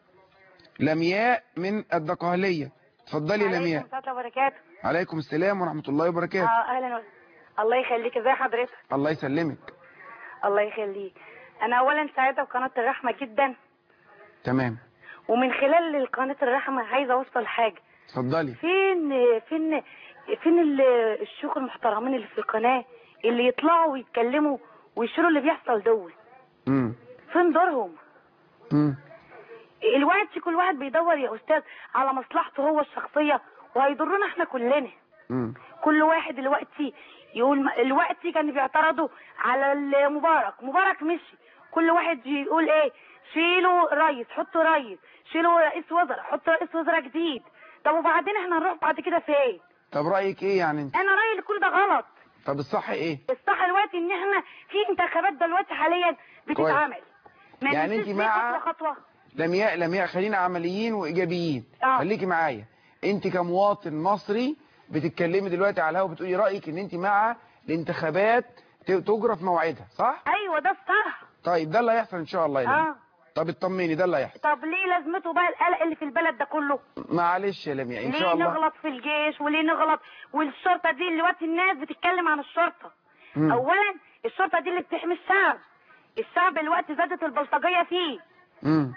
لمياء من الدقهلية اتفضلي يا لمياء عليكم السلام وبركاته عليكم السلام ورحمة الله وبركاته اه اهلا وسهلا الله يخليك ازي حضرتك الله يسلمك الله يخليك انا اولا سعيده بقناه الرحمه جدا تمام ومن خلال قناه الرحمه عايزه اوصل حاجه اتفضلي فين فين فين ال- الشيوخ المحترمين اللي في القناه اللي يطلعوا ويتكلموا ويشيروا اللي بيحصل دول امم فين دورهم امم الوقت كل واحد بيدور يا استاذ على مصلحته هو الشخصيه وهيضرنا احنا كلنا امم كل واحد دلوقتي يقول م- الوقت كانوا بيعترضوا على المبارك مبارك مشي كل واحد يقول ايه شيلوا رئيس حطوا رئيس شيلوا رئيس وزراء حطوا رئيس وزراء جديد طب وبعدين احنا هنروح بعد كده فين طب رأيك ايه يعني انت انا رايي ان كل ده غلط طب الصح ايه الصح دلوقتي ان احنا في انتخابات دلوقتي حاليا بتتعمل ما يعني نمشيش انت فيه مع- خطوه خطوه لمياء لمياء خلينا عمليين وايجابيين آه. خليكي معايا انت كمواطن مصري بتتكلمي دلوقتي على الهوا بتقولي رايك ان انت مع الانتخابات ت- تجرى في موعدها صح ايوه ده الصح طيب ده اللي هيحصل ان شاء الله يا لمياء اه طب اطمني ده اللي هيحصل طب ليه لازمته بقى القلق اللي في البلد ده كله معلش يا لمياء ان ليه شاء الله نغلط في الجيش وليه نغلط والشرطه دي دلوقتي الناس بتتكلم عن الشرطه مم. اولا الشرطه دي اللي بتحمي الشعب الشعب دلوقتي زادت البلطجيه فيه مم.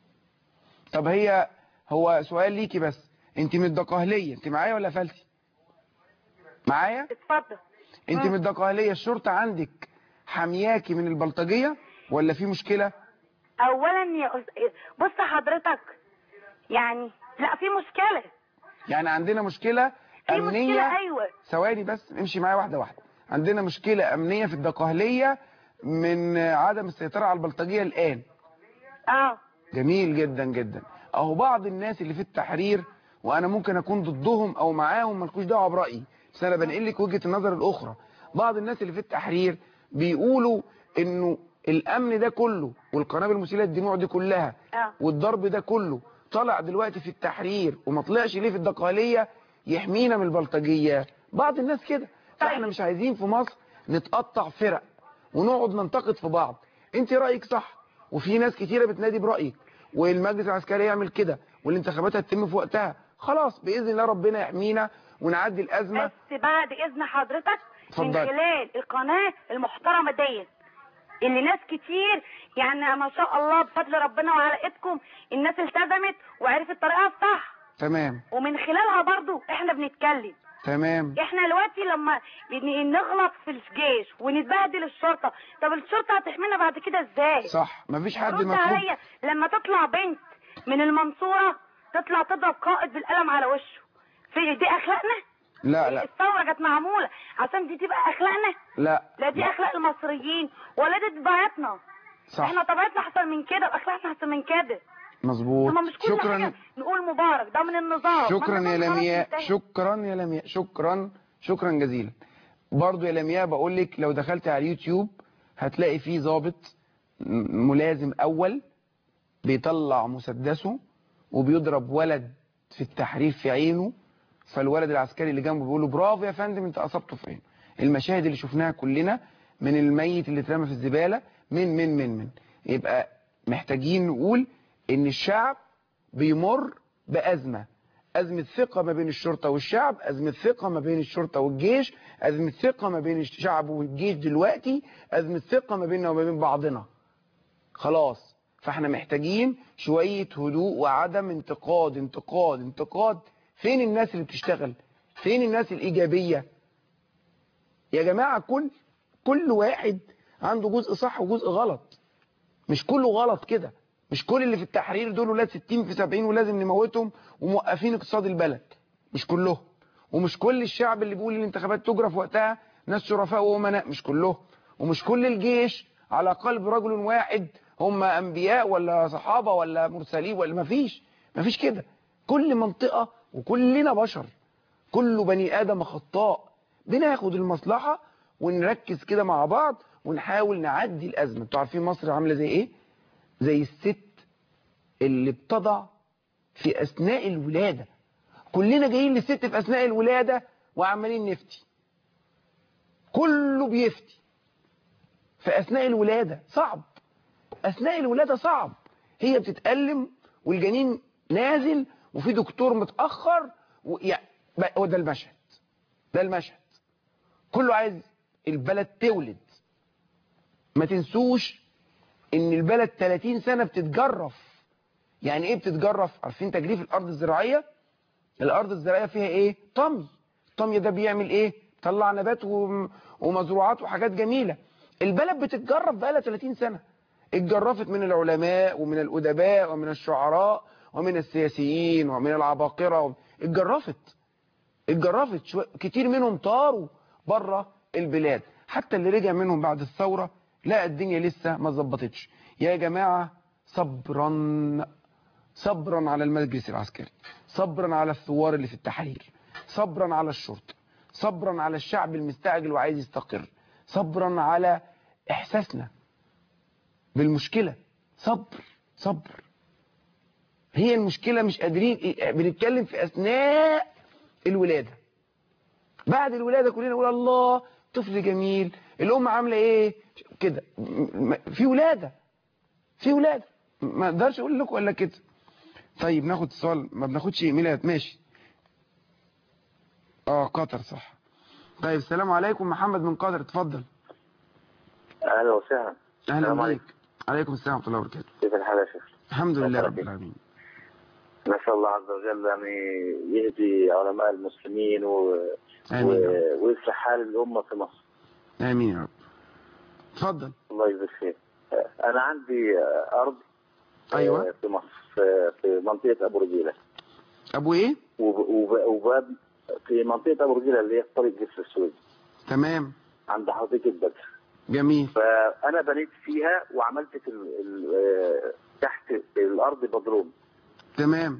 طب هي هو سؤال ليكي بس انت من الدقهليه انت معايا ولا فلتي معايا اتفضل انت مم. من الدقهليه الشرطه عندك حمياكي من البلطجيه ولا في مشكله اولا يا أس- بص حضرتك يعني لا في مشكله يعني عندنا مشكله في امنيه مشكله ايوه ثواني بس امشي معايا واحده واحده عندنا مشكله امنيه في الدقهليه من عدم السيطره على البلطجيه الان اه جميل جدا جدا اهو بعض الناس اللي في التحرير وانا ممكن اكون ضدهم او معاهم مالكوش دعوه برايي بس انا بنقل لك وجهه النظر الاخرى بعض الناس اللي في التحرير بيقولوا انه الامن ده كله والقنابل المسيله الدموع دي كلها اه والضرب ده كله طلع دلوقتي في التحرير وما طلعش ليه في الدقهليه يحمينا من البلطجيه بعض الناس كده فاحنا مش عايزين في مصر نتقطع فرق ونقعد ننتقد في بعض انت رايك صح وفي ناس كتيره بتنادي برايك والمجلس العسكري يعمل كده والانتخابات هتتم في وقتها خلاص باذن الله ربنا يحمينا ونعدي الازمه بس بعد اذن حضرتك من اتفضلي. خلال القناه المحترمه ديت اللي ناس كتير يعني ما شاء الله بفضل ربنا وعلى ايدكم الناس التزمت وعرفت طريقها الصح تمام ومن خلالها برضو احنا بنتكلم تمام احنا دلوقتي لما بن- نغلط في الجيش ونتبهدل الشرطه طب الشرطه هتحمينا بعد كده ازاي صح مفيش حد رد مطلوب عليا لما تطلع بنت من المنصوره تطلع تضرب قائد بالقلم على وشه في دي اخلاقنا لا لا الثوره كانت معموله عشان دي تبقى اخلاقنا لا لا دي اخلاق المصريين ولا دي طبيعتنا صح احنا طبيعتنا احسن من كده واخلاقنا احسن من كده مظبوط اما مش كل شكرا حاجه نقول مبارك ده من النظام شكرا ما يا النظام خلاص لمياء انتهى. شكرا يا لمياء شكرا شكرا جزيلا برضو يا لمياء بقول لك لو دخلت على اليوتيوب هتلاقي فيه ضابط م- ملازم اول بيطلع مسدسه وبيضرب ولد في التحرير في عينه فالولد العسكري اللي جنبه بيقول له برافو يا فندم انت اصبته في عينه المشاهد اللي شفناها كلنا من الميت اللي اترمى في الزباله من من من من يبقى محتاجين نقول ان الشعب بيمر بازمه أزمة ثقة ما بين الشرطة والشعب أزمة ثقة ما بين الشرطة والجيش أزمة ثقة ما بين الشعب والجيش دلوقتي أزمة ثقة ما بيننا وما بين بعضنا خلاص فاحنا محتاجين شوية هدوء وعدم انتقاد انتقاد انتقاد فين الناس اللي بتشتغل فين الناس الإيجابية يا جماعة كل كل واحد عنده جزء صح وجزء غلط مش كله غلط كده مش كل اللي في التحرير دول ولاد 60 في 70 ولازم نموتهم وموقفين اقتصاد البلد مش كلهم ومش كل الشعب اللي بيقول الانتخابات تجرى في وقتها ناس شرفاء وامناء مش كلهم ومش كل الجيش على قلب رجل واحد هم انبياء ولا صحابه ولا مرسلين ولا مفيش مفيش كده كل منطقه وكلنا بشر كله بني ادم خطاء بناخد المصلحه ونركز كده مع بعض ونحاول نعدي الازمه انتوا عارفين مصر عامله زي ايه زي الست اللي بتضع في اثناء الولاده كلنا جايين للست في اثناء الولاده وعمالين نفتي كله بيفتي في اثناء الولاده صعب اثناء الولاده صعب هي بتتألم والجنين نازل وفي دكتور متأخر و... يعني بقى- هو ده المشهد ده المشهد كله عايز البلد تولد ما تنسوش ان البلد 30 سنة بتتجرف يعني ايه بتتجرف عارفين تجريف الارض الزراعية الارض الزراعية فيها ايه طمي الطمي ده بيعمل ايه طلع نبات وم- ومزروعات وحاجات جميلة البلد بتتجرف بقالها 30 سنة اتجرفت من العلماء ومن الأدباء ومن الشعراء ومن السياسيين ومن العباقرة اتجرفت اتجرفت شو... كتير منهم طاروا بره البلاد حتى اللي رجع منهم بعد الثورة لا الدنيا لسه ما ظبطتش يا جماعة صبرا صبرا على المجلس العسكري صبرا على الثوار اللي في التحرير صبرا على الشرطة صبرا على الشعب المستعجل وعايز يستقر صبرا على احساسنا بالمشكلة صبر صبر هي المشكلة مش قادرين بنتكلم في أثناء الولادة بعد الولادة كلنا نقول الله طفل جميل الأم عاملة إيه كده م- م- في ولادة في ولادة ما اقدرش اقول لكم الا كده طيب ناخد اتصال ما بناخدش ايميلات ماشي اه قطر صح طيب السلام عليكم محمد من قطر اتفضل اهلا وسهلا اهلا السلام بيك عليكم. عليكم السلام ورحمه الله وبركاته كيف الحال يا شيخ؟ الحمد لله الله رب يخليك. العالمين نسال الله عز وجل يعني يهدي علماء المسلمين و... امين يا رب. و... ويصلح حال الامه في مصر امين يا رب اتفضل الله يجزيك خير انا عندي ارض ايوه في مصر في- في منطقه ابو رجيله ابو ايه وب... وب... وباب في منطقه ابو رجيله اللي هي في طريق جسر السويس تمام عند حديقه بدر جميل فانا بنيت فيها وعملت في ال... ال... آه، تحت الارض بدروم تمام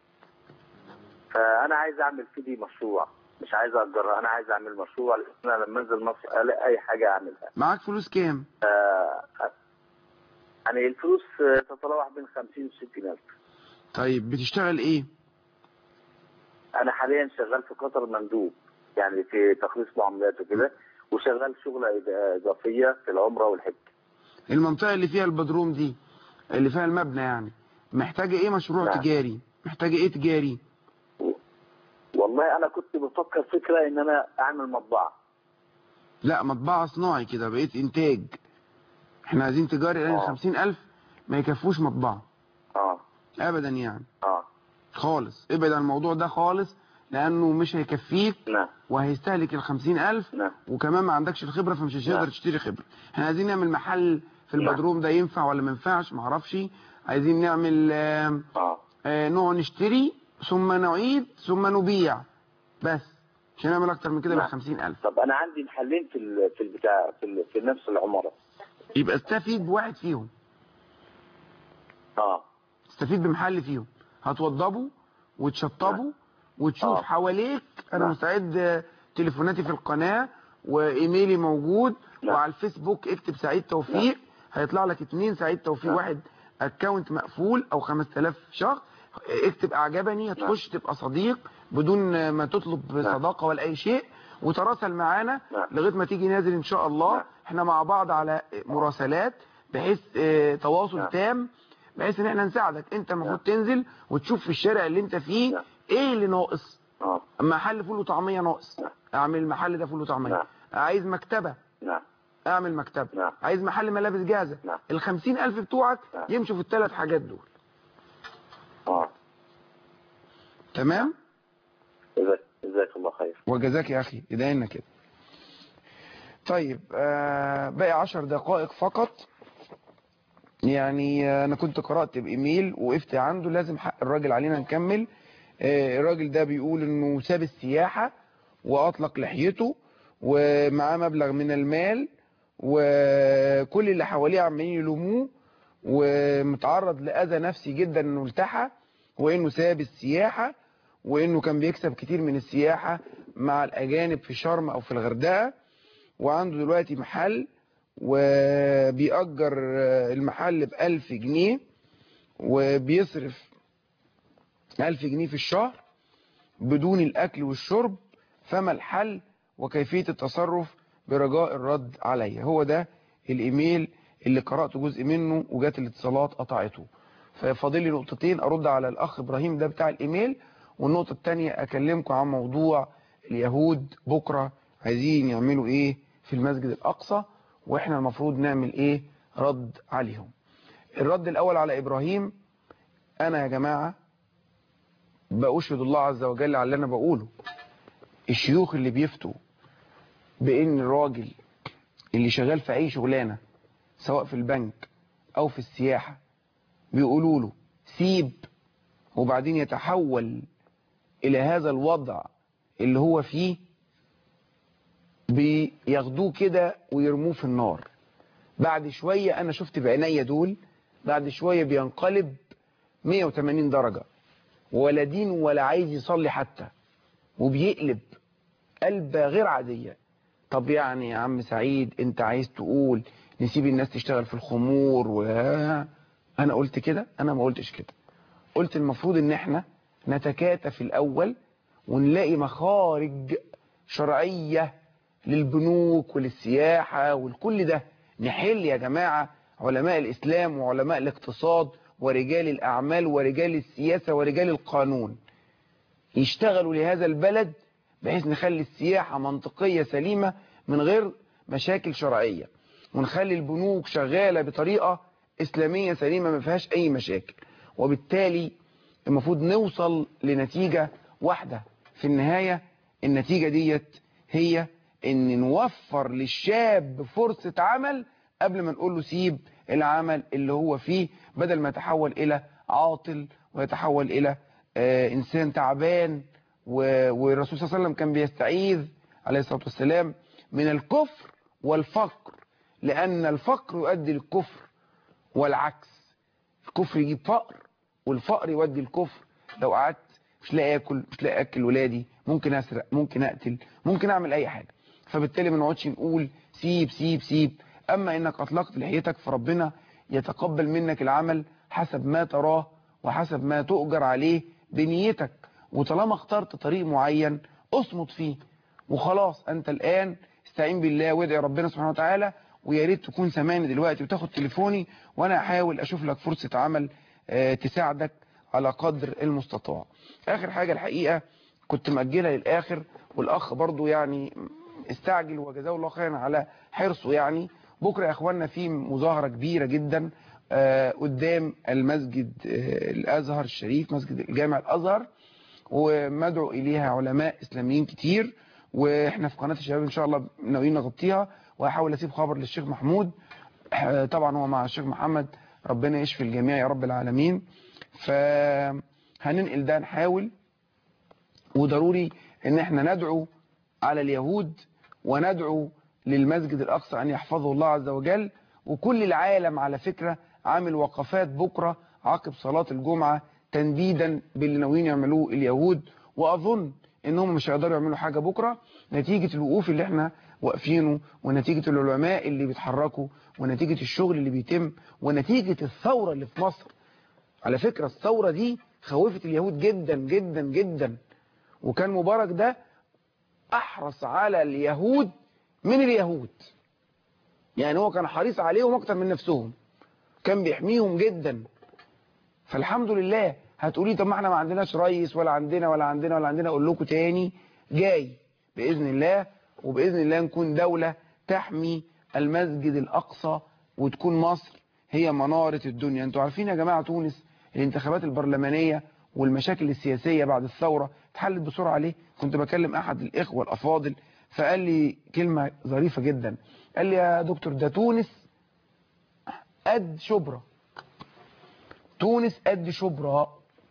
فانا عايز اعمل في دي مشروع مش عايز اجرها انا عايز اعمل مشروع لان انا لما انزل مصر الاقي اي حاجه اعملها معاك فلوس كام آه، يعني الفلوس آه، تتراوح بين 50 و 60 الف طيب بتشتغل ايه انا حاليا شغال في قطر مندوب يعني في تخليص معاملات وكده وشغال شغله إض- اضافيه في العمره والحج المنطقه اللي فيها البدروم دي اللي فيها المبنى يعني محتاجه ايه مشروع نعم. تجاري محتاجه ايه تجاري والله انا كنت بفكر فكره ان انا اعمل مطبعه لا مطبعة صناعي كده بقيت انتاج احنا عايزين تجاري لان آه. خمسين الف ما يكفوش مطبعة اه ابدا يعني اه خالص ابعد عن الموضوع ده خالص لانه مش هيكفيك نعم وهيستهلك الخمسين الف نعم وكمان ما عندكش الخبرة فمش هتقدر نعم. تشتري خبرة احنا عايزين نعمل محل في نعم. البدروم ده ينفع ولا ما ينفعش معرفش عايزين نعمل آه اه آه نوع نشتري ثم نعيد ثم نبيع بس مش هنعمل اكتر من كده نعم. بالخمسين الف طب انا عندي محلين في ال- في البتاع في, ال- في نفس العماره يبقى استفيد بواحد فيهم اه تستفيد بمحل فيهم هتوضبه وتشطبه وتشوف آه. حواليك انا نعم. مستعد آه، تليفوناتي في القناة وايميلي موجود نعم. وعلى الفيسبوك اكتب سعيد توفيق هيطلع لك اتنين سعيد توفيق نعم. واحد اكونت مقفول او 5000 شخص اكتب اعجبني هتخش تبقى صديق بدون آه، ما تطلب نعم. صداقة ولا اي شيء وتراسل معانا نعم. لغايه ما تيجي نازل ان شاء الله نعم. احنا مع بعض على مراسلات بحيث آه، تواصل نعم. تام بحيث ان احنا نساعدك انت المفروض نعم. تنزل وتشوف في الشارع اللي انت فيه نعم. ايه اللي ناقص اه محل فول وطعميه ناقص نعم. اعمل المحل ده فول وطعميه نعم. عايز مكتبه نعم اعمل مكتبه نعم. عايز محل ملابس جاهزه نعم. الخمسين الف بتوعك نعم. يمشوا في الثلاث حاجات دول اه تمام جزاك جزاك الله خير وجزاك يا اخي ادعينا كده طيب آه باقي عشر دقائق فقط يعني آه، انا كنت قرأت بايميل وقفت عنده لازم حق الراجل علينا نكمل آه الراجل ده بيقول انه ساب السياحة واطلق لحيته ومعاه مبلغ من المال وكل اللي حواليه عمالين يلوموه ومتعرض لأذى نفسي جدا انه التحى وانه ساب السياحة وانه كان بيكسب كتير من السياحة مع الاجانب في شرم او في الغردقة وعنده دلوقتي محل وبيأجر المحل بألف جنيه وبيصرف ألف جنيه في الشهر بدون الأكل والشرب فما الحل وكيفية التصرف برجاء الرد عليا هو ده الإيميل اللي قرأت جزء منه وجات الاتصالات قطعته ففاضل لي نقطتين أرد على الأخ إبراهيم ده بتاع الإيميل والنقطة التانية أكلمكم عن موضوع اليهود بكرة عايزين يعملوا إيه في المسجد الأقصى وإحنا المفروض نعمل إيه رد عليهم الرد الأول على إبراهيم أنا يا جماعة بأشهد الله عز وجل على اللي أنا بقوله الشيوخ اللي بيفتوا بإن الراجل اللي شغال في أي شغلانة سواء في البنك أو في السياحة بيقولوا له سيب وبعدين يتحول إلى هذا الوضع اللي هو فيه بياخدوه كده ويرموه في النار بعد شوية أنا شفت بعينيا دول بعد شوية بينقلب 180 درجة ولا دين ولا عايز يصلي حتى وبيقلب قلبة غير عادية طب يعني يا عم سعيد انت عايز تقول نسيب الناس تشتغل في الخمور و انا قلت كده انا ما قلتش كده قلت المفروض ان احنا نتكاتف الاول ونلاقي مخارج شرعية للبنوك وللسياحة ولكل ده نحل يا جماعة علماء الاسلام وعلماء الاقتصاد ورجال الأعمال ورجال السياسة ورجال القانون يشتغلوا لهذا البلد بحيث نخلي السياحة منطقية سليمة من غير مشاكل شرعية ونخلي البنوك شغالة بطريقة إسلامية سليمة ما فيهاش أي مشاكل وبالتالي المفروض نوصل لنتيجة واحدة في النهاية النتيجة ديت هي ان نوفر للشاب فرصة عمل قبل ما نقول له سيب العمل اللي هو فيه بدل ما يتحول الى عاطل ويتحول الى آه انسان تعبان والرسول صلى الله عليه وسلم كان بيستعيذ عليه الصلاة والسلام من الكفر والفقر لان الفقر يؤدي للكفر والعكس الكفر يجيب فقر والفقر يودي الكفر لو قعدت مش لاقي اكل مش لاقي اكل ولادي ممكن اسرق ممكن اقتل ممكن اعمل اي حاجه فبالتالي ما نقعدش نقول سيب سيب سيب اما انك اطلقت لحيتك فربنا يتقبل منك العمل حسب ما تراه وحسب ما تؤجر عليه بنيتك وطالما اخترت طريق معين اصمت فيه وخلاص انت الان استعين بالله وادعي ربنا سبحانه وتعالى ويا ريت تكون سامعني دلوقتي وتاخد تليفوني وانا احاول اشوف لك فرصه عمل تساعدك على قدر المستطاع اخر حاجة الحقيقة كنت مأجلها للاخر والاخ برضو يعني استعجل وجزاه الله خيرا على حرصه يعني بكرة يا اخواننا في مظاهرة كبيرة جدا قدام المسجد الازهر الشريف مسجد الجامع الازهر ومدعو اليها علماء اسلاميين كتير واحنا في قناة الشباب ان شاء الله ناويين نغطيها وهحاول اسيب خبر للشيخ محمود طبعا هو مع الشيخ محمد ربنا يشفي الجميع يا رب العالمين فهننقل ده نحاول وضروري ان احنا ندعو على اليهود وندعو للمسجد الاقصى ان يحفظه الله عز وجل وكل العالم على فكرة عامل وقفات بكرة عقب صلاة الجمعة تنديدا باللي ناويين يعملوه اليهود واظن انهم مش هيقدروا يعملوا حاجة بكرة نتيجة الوقوف اللي احنا واقفينه ونتيجة العلماء اللي بيتحركوا ونتيجة الشغل اللي بيتم ونتيجة الثورة اللي في مصر على فكرة الثورة دي خوفت اليهود جدا جدا جدا وكان مبارك ده احرص على اليهود من اليهود يعني هو كان حريص عليهم اكتر من نفسهم كان بيحميهم جدا فالحمد لله هتقولي طب ما احنا ما عندناش رئيس ولا عندنا ولا عندنا ولا عندنا اقول لكم تاني جاي باذن الله وباذن الله نكون دولة تحمي المسجد الاقصى وتكون مصر هي منارة الدنيا انتوا عارفين يا جماعة تونس الانتخابات البرلمانية والمشاكل السياسية بعد الثورة اتحلت بسرعة ليه كنت بكلم احد الاخوة الافاضل فقال لي كلمة ظريفة جدا قال لي يا دكتور ده تونس قد شبرا تونس قد شبرا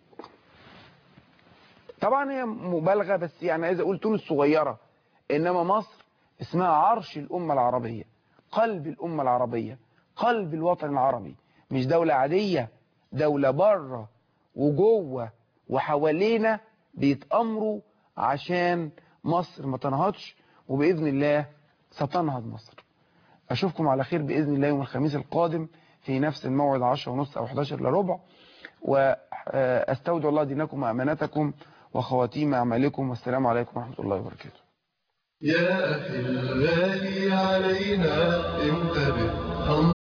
طبعا هي مبالغة بس يعني عايز اقول تونس صغيرة انما مصر اسمها عرش الامة العربية قلب الامة العربية قلب الوطن العربي مش دولة عادية دولة بره وجوه وحوالينا بيتأمروا عشان مصر ما تنهضش وبإذن الله ستنهض مصر أشوفكم على خير بإذن الله يوم الخميس القادم في نفس الموعد 10 ونص أو 11 لربع وأستودع الله دينكم وأمانتكم وخواتيم أعمالكم والسلام عليكم ورحمة الله وبركاته يا أخي الغالي علينا انتبه